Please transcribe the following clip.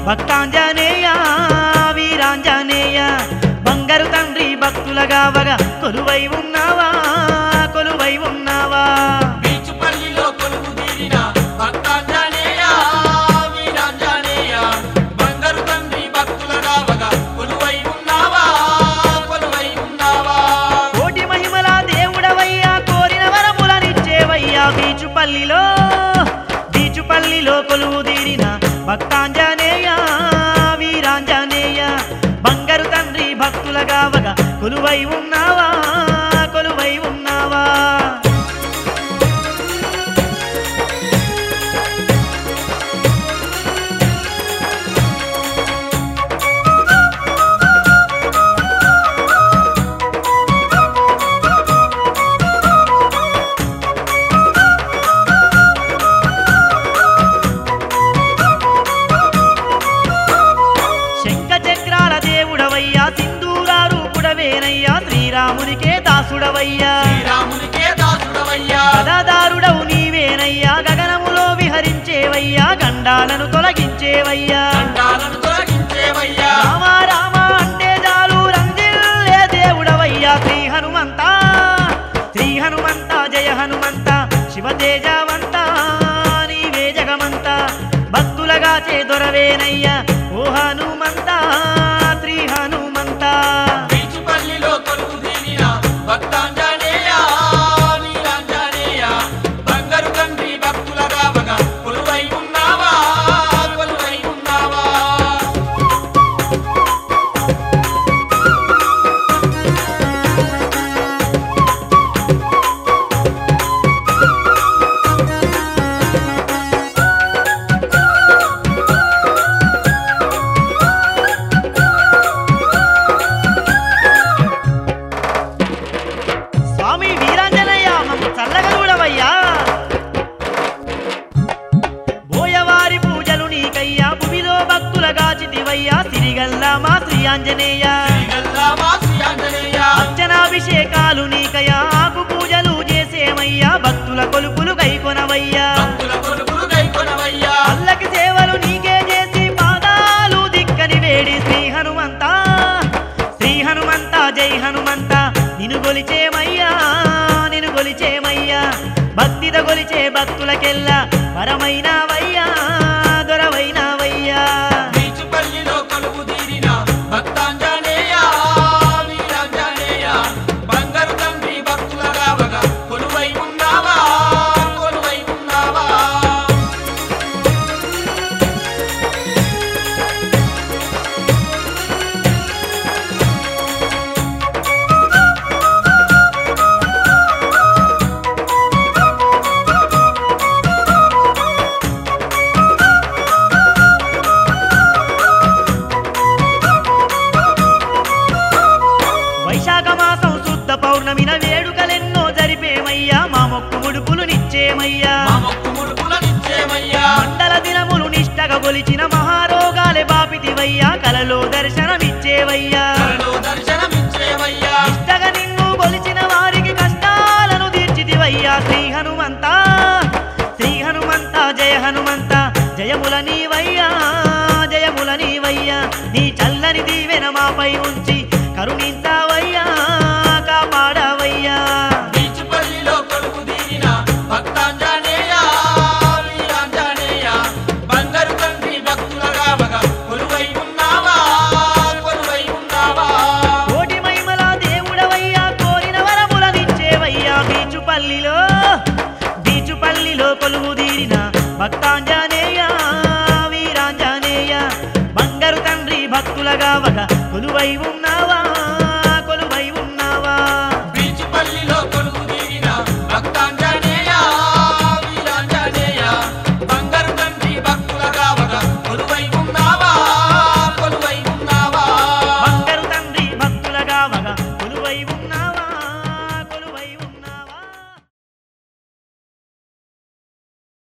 భక్తాంజనేయ వీరాంజనేయ బంగారు తండ్రి భక్తులగావగా కొలువై ఉన్నావా కొలువై ఉన్నావా బీచుపల్లిలో కొలువు తీరిన భక్తాంజనేయ వీరాంజనేయ బంగారు తండ్రి భక్తుల రావగా కొలువై ఉన్నావా కొలువై ఉన్నావా కోటి మహిమల దేవుడవయ్యా కోరిన వరములనిచ్చేవయ్యా బీచుపల్లిలో బీచుపల్లిలో కొలువు తీరిన భక్తాంజనేయ వీరాంజనేయ బంగారు తండ్రి భక్తులగావగా కొలువై ఉన్నావా కొలువై ఉన్నావా శంఖ చక్రాల దేవుడవయ్యా సింధూరారు పుడవేనయ్యా శ్రీరామునికే దాసుడవయ్యా శ్రీరామునికే దాసుడవయ్యా కథాదారుడవు నీవేనయ్యా గగనములో విహరించేవయ్యా గండాలను తొలగించేవయ్యా దండాలను తొలగించేవయ్యా రామ రామ అంటే చాలు రంజిల్లే దేవుడవయ్యా శ్రీ హనుమంత శ్రీ హనుమంత జయ హనుమంత శివతేజవంత నీవే జగమంత భక్తులగా చేదొరవేనయ్యా ఓ హనుమంత శ్రీ హనుమంత బీచుపల్లిలో కొలువు తీరిన భక్తాంజనేయ వీరాంజనేయ బంగారు తండ్రి భక్తుల రావగా కొలువై ఉన్నావా కొలువై ఉన్నావా స్వామి వీరాంజనేయ మమ్మ చల్లగలుడవయ్యా బోయవారి పూజలు నీకయ్యా భువిలో భక్తుల గాచితివయ్యా సిరిగల్లా మా శ్రీ ఆంజనేయ శ్రీగల్లామా శ్రీ ఆంజనేయ అర్చనాభిషేకాలు నీకయ్యా ఆకు పూజలు చేసేమయ్యా భక్తుల కొలుపులు గైకొనవయ్యా భక్తుల కొలుపులు గైకొనవయ్యా అల్లకి సేవలు నీకే చేసి పాదాలు దిక్కని వేడి శ్రీ హనుమంత శ్రీ హనుమంత జై హనుమంత నిన్ను గొలిచేమయ్యా నిన్ను గొలిచేమయ్యా భక్తిద గొలిచే భక్తులకెల్లా వరమైనవయ్యా దొరవైనవయ్యా బీచుపల్లిలో కొలువు తీరిన భక్తాంజనేయ వీరాంజనేయ బంగారు తండ్రి భక్తుల రావగా కొలువై ఉన్నావా కొలువై ఉన్నావా వైశాఖ మాసం శుద్ధ పౌర్ణమిన వేడుకలెన్నో జరిపేమయ్యా మా మొక్కు ముడుపులు నిచ్చేమయ్యా మా మొక్కు ముడుపులనిచ్చేమయ్యా మండల దినములు నిష్టగా గొలిచిన మహారోగాలే బాపితివయ్యా కలలో దర్శనమిచ్చేవయ్యా కలలో దర్శనమిచ్చేమయ్యా నిష్టగా నిన్ను గొలిచిన వారికి కష్టాలను తీర్చితివయ్యా శ్రీ హనుమంత శ్రీ హనుమంత జయ హనుమంత జయముల నీవయ్యా జయముల నీవయ్యా నీ చల్లని దీవెన మాపై ఉంచి కరుణించావయ్యా కాపాడవయ్యా బీచుపల్లిలో కొలువు తీరిన భక్తాంజనేయ వీరాంజనేయ బంగారు తండ్రి భక్తుల రావగా కొలువై ఉన్నావా కొలువై ఉన్నావా కోటి మహిమల దేవుడవయ్యా కోరిన వరములనిచ్చేవయ్యా బీచుపల్లిలో బీచుపల్లిలో కొలువు తీరిన భక్తాంజనేయ వీరాంజనేయ బంగారు తండ్రి భక్తులగా వగ కొలువై ఉన్నావా